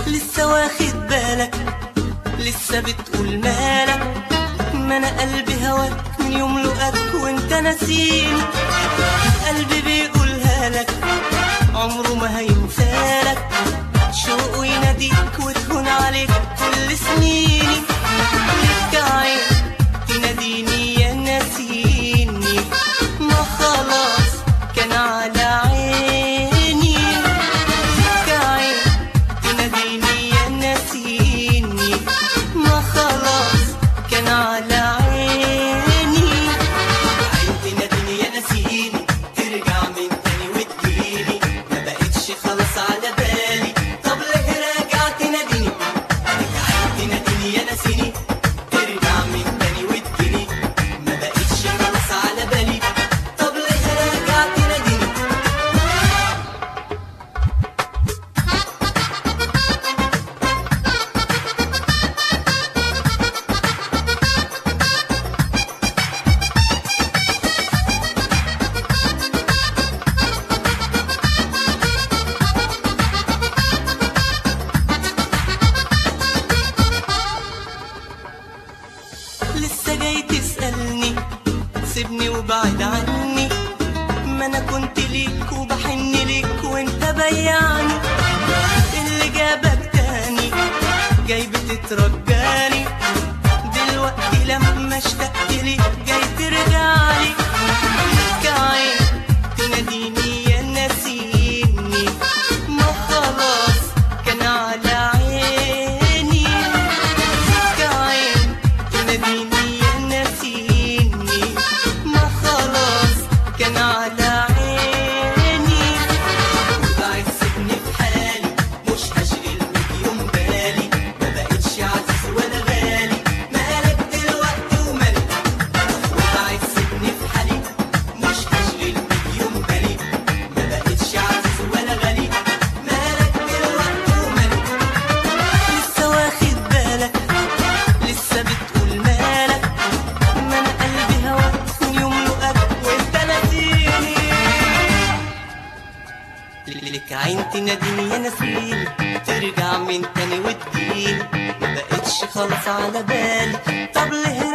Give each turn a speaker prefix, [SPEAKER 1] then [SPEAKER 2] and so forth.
[SPEAKER 1] لسه واخد بالك لسه بتقول مالك ما انا قلبي هواك من يوم لقاك وانت ناسيني قلبي بيقولها لك عمره ما هينسالك شوقه يناديك وتهون عليك كل سنيني لك عين تناديني يا ناسيني ما خلاص كان على عيني لك عين تناديني يا ناسيني ما خلاص كان على عيني عين تناديني يا ناسيني ترجع من تاني وتجيلي ما بقتش خلاص على بالي طب ليه راجع تناديني عين تناديني يا ناسيني ترجع من تاني وتجيلي ما بقتش خلاص على بالي طب ليه راجع تناديني لسه جاي تسألني سيبني وبعد عني ما انا كنت ليك وبحن ليك وانت بيعني اللي جابك تاني جاي بتترجاني دلوقتي لما اشتقت ليك جاي ترجعلي لك عين تناديني يا ناسيني ما خلاص كان على عيني لك عين تناديني يا ناسيني ما خلاص كان على عيني وبعد سيبني في حالي مش هشغل مليون بالي ما بقتش عزيز ولا غالي مالك دلوقتي ومالك وبعد سيبني في حالي مش هشغل مليون بالي ما بقتش عزيز ولا غالي مالك دلوقتي ومالك لسه واخد بالك لسه بتقول مالك ما انا قلبي هواك من يوم لقاك وانت ناسيني لك عين تناديني يا نسيني ترجع من تاني وتجيني ما بقتش خلاص على بالي طب ليه